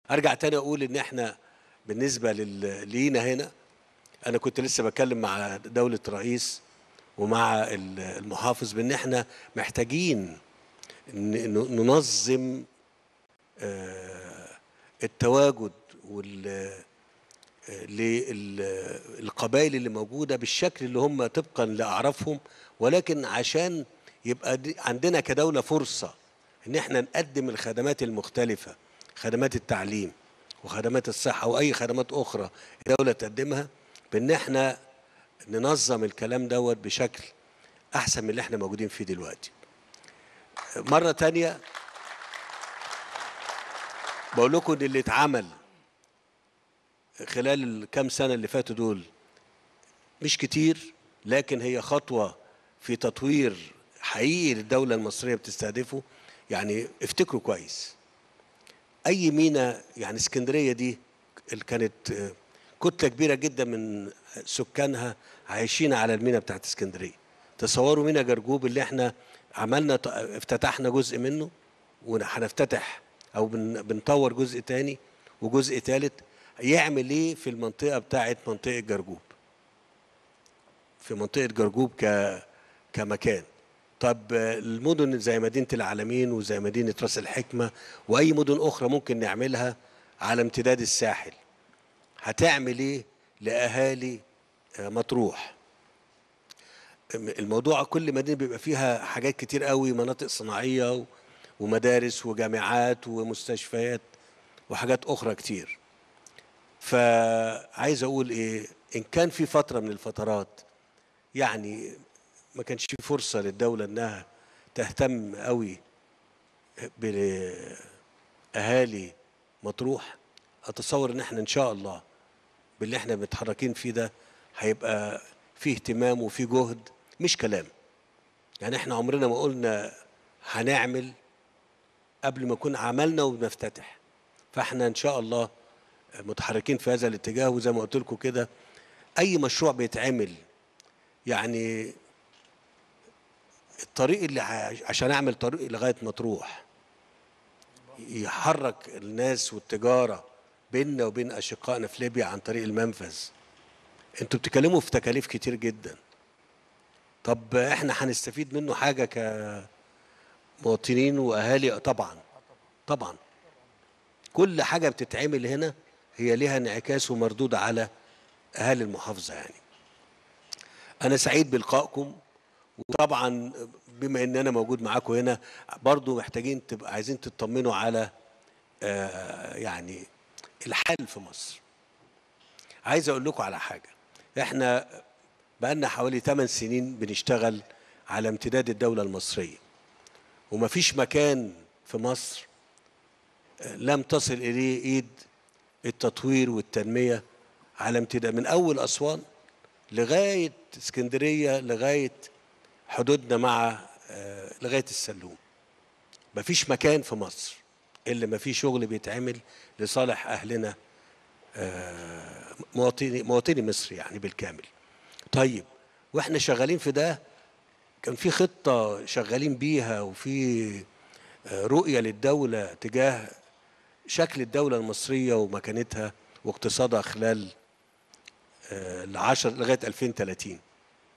ارجع تاني اقول ان احنا بالنسبه لل- لينا هنا انا كنت لسه بتكلم مع دوله رئيس ومع ال- المحافظ بان احنا محتاجين ن- ن- ننظم آه، التواجد وال للقبائل اللي موجوده بالشكل اللي هم طبقا لاعرافهم ولكن عشان يبقى دي- عندنا كدوله فرصه ان احنا نقدم الخدمات المختلفه خدمات التعليم وخدمات الصحه واي خدمات اخرى الدوله تقدمها بان احنا ننظم الكلام دوت بشكل احسن من اللي احنا موجودين فيه دلوقتي مره تانية بقول لكم ان اللي اتعمل خلال الكام سنه اللي فاتوا دول مش كتير لكن هي خطوه في تطوير حقيقي للدوله المصريه بتستهدفه يعني افتكروا كويس اي مينا يعني اسكندريه دي اللي كانت آه، كتله كبيره جدا من سكانها عايشين على المينا بتاعت اسكندريه تصوروا مينا جرجوب اللي احنا عملنا ط- افتتحنا جزء منه وهنفتتح او بن- بنطور جزء تاني وجزء تالت يعمل ايه في المنطقه بتاعت منطقه جرجوب في منطقه جرجوب ك كمكان طب آه، المدن زي مدينه العالمين وزي مدينه راس الحكمه واي مدن اخرى ممكن نعملها على امتداد الساحل هتعمل ايه لاهالي آه، مطروح الموضوع كل مدينه بيبقى فيها حاجات كتير قوي مناطق صناعيه و- ومدارس وجامعات ومستشفيات وحاجات اخرى كتير فعايز اقول ايه ان كان في فتره من الفترات يعني ما كانش في فرصه للدوله انها تهتم قوي باهالي مطروح اتصور ان احنا ان شاء الله باللي احنا متحركين فيه ده هيبقى فيه اهتمام وفيه جهد مش كلام يعني احنا عمرنا ما قلنا هنعمل قبل ما نكون عملنا وبنفتتح فاحنا ان شاء الله متحركين في هذا الاتجاه وزي ما قلت لكم كده اي مشروع بيتعمل يعني الطريق اللي ع- عشان اعمل طريق لغايه مطروح يحرك الناس والتجاره بيننا وبين اشقائنا في ليبيا عن طريق المنفذ انتوا بتتكلموا في تكاليف كتير جدا طب احنا هنستفيد منه حاجه كمواطنين واهالي طبعا طبعا كل حاجه بتتعمل هنا هي ليها انعكاس ومردود على اهالي المحافظه يعني انا سعيد بلقائكم وطبعا بما ان انا موجود معاكم هنا برضو محتاجين تبقى عايزين تطمنوا على آه، يعني الحال في مصر عايز اقول لكم على حاجه احنا بقالنا حوالي 8 سنين بنشتغل على امتداد الدوله المصريه ومفيش مكان في مصر آه، لم تصل اليه ايد التطوير والتنميه على امتداد من اول اسوان لغايه اسكندريه لغايه حدودنا مع آه، لغايه السلوم مفيش مكان في مصر الا ما في شغل بيتعمل لصالح اهلنا آه، مواطني مواطني مصر يعني بالكامل طيب واحنا شغالين في ده كان في خطه شغالين بيها وفي آه، رؤيه للدوله تجاه شكل الدوله المصريه ومكانتها واقتصادها خلال آه، العشر لغايه 2030